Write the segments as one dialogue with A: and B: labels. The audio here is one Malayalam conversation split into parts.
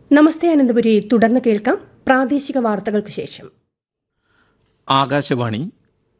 A: നമസ്തേ അനന്തപുരി തുടർന്ന് കേൾക്കാം പ്രാദേശിക വാർത്തകൾക്ക് ശേഷം
B: ആകാശവാണി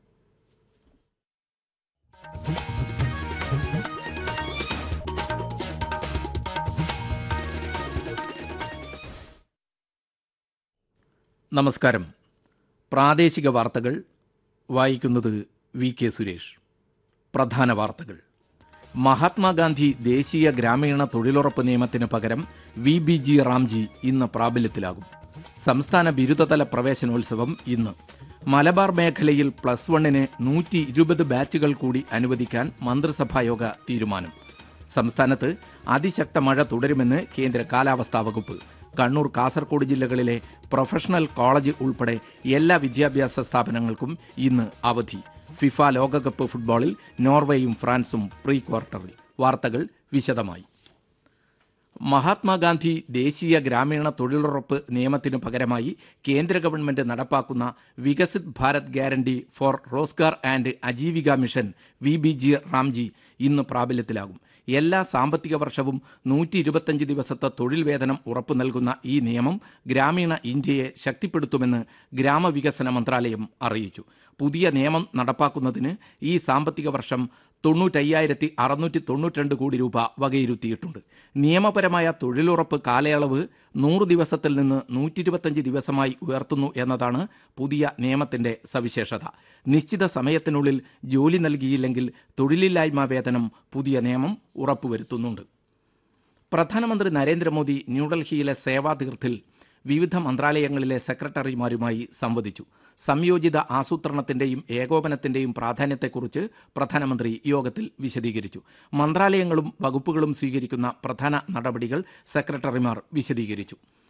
B: നമസ്കാരം പ്രാദേശിക വാർത്തകൾ വായിക്കുന്നത് വി കെ സുരേഷ് പ്രധാന വാർത്തകൾ മഹാത്മാഗാന്ധി ദേശീയ ഗ്രാമീണ തൊഴിലുറപ്പ് നിയമത്തിന് പകരം വി ബി ജി റാംജി ഇന്ന് പ്രാബല്യത്തിലാകും സംസ്ഥാന ബിരുദതല പ്രവേശനോത്സവം ഇന്ന് മലബാർ മേഖലയിൽ പ്ലസ് വണ്ണിന് നൂറ്റി ഇരുപത് ബാച്ചുകൾ കൂടി അനുവദിക്കാൻ മന്ത്രിസഭായോഗ തീരുമാനം സംസ്ഥാനത്ത് അതിശക്ത മഴ തുടരുമെന്ന് കേന്ദ്ര കാലാവസ്ഥാ വകുപ്പ് കണ്ണൂർ കാസർഗോഡ് ജില്ലകളിലെ പ്രൊഫഷണൽ കോളേജ് ഉൾപ്പെടെ എല്ലാ വിദ്യാഭ്യാസ സ്ഥാപനങ്ങൾക്കും ഇന്ന് അവധി ഫിഫ ലോകകപ്പ് ഫുട്ബോളിൽ നോർവേയും ഫ്രാൻസും പ്രീ ക്വാർട്ടറിൽ വാർത്തകൾ വിശദമായി മഹാത്മാഗാന്ധി ദേശീയ ഗ്രാമീണ തൊഴിലുറപ്പ് നിയമത്തിനു പകരമായി കേന്ദ്ര ഗവൺമെന്റ് നടപ്പാക്കുന്ന Viksit Bharat guarantee for Rozgar and Ajeevika mission V B G Ramji ഇന്ന് പ്രാബല്യത്തിലാകും എല്ലാ സാമ്പത്തിക വർഷവും നൂറ്റി ഇരുപത്തഞ്ച് ദിവസത്തെ തൊഴിൽ വേതനം ഉറപ്പു നൽകുന്ന ഈ നിയമം ഗ്രാമീണ ഇന്ത്യയെ ശക്തിപ്പെടുത്തുമെന്ന് ഗ്രാമവികസന മന്ത്രാലയം അറിയിച്ചു പുതിയ നിയമം നടപ്പാക്കുന്നതിന് ഈ സാമ്പത്തിക വർഷം തൊണ്ണൂറ്റയ്യായിരത്തി അറുന്നൂറ്റി തൊണ്ണൂറ്റിരണ്ട് കോടി രൂപ വകയിരുത്തിയിട്ടുണ്ട് നിയമപരമായ തൊഴിലുറപ്പ് കാലയളവ് നൂറ് ദിവസത്തിൽ നിന്ന് നൂറ്റി ഇരുപത്തഞ്ച് ദിവസമായി ഉയർത്തുന്നു എന്നതാണ് പുതിയ നിയമത്തിന്റെ സവിശേഷത നിശ്ചിത സമയത്തിനുള്ളിൽ ജോലി നൽകിയില്ലെങ്കിൽ തൊഴിലില്ലായ്മ വേതനം പുതിയ നിയമം ഉറപ്പുവരുത്തുന്നുണ്ട് പ്രധാനമന്ത്രി നരേന്ദ്രമോദി ന്യൂഡൽഹിയിലെ സേവാതീർത്ഥിൽ വിവിധ മന്ത്രാലയങ്ങളിലെ സെക്രട്ടറിമാരുമായി സംവദിച്ചു സംയോജിത ആസൂത്രണത്തിന്റെയും ഏകോപനത്തിന്റെയും പ്രാധാന്യത്തെക്കുറിച്ച് പ്രധാനമന്ത്രി യോഗത്തിൽ വിശദീകരിച്ചു മന്ത്രാലയങ്ങളും വകുപ്പുകളും സ്വീകരിക്കുന്ന പ്രധാന നടപടികൾ സെക്രട്ടറിമാർ വിശദീകരിച്ചു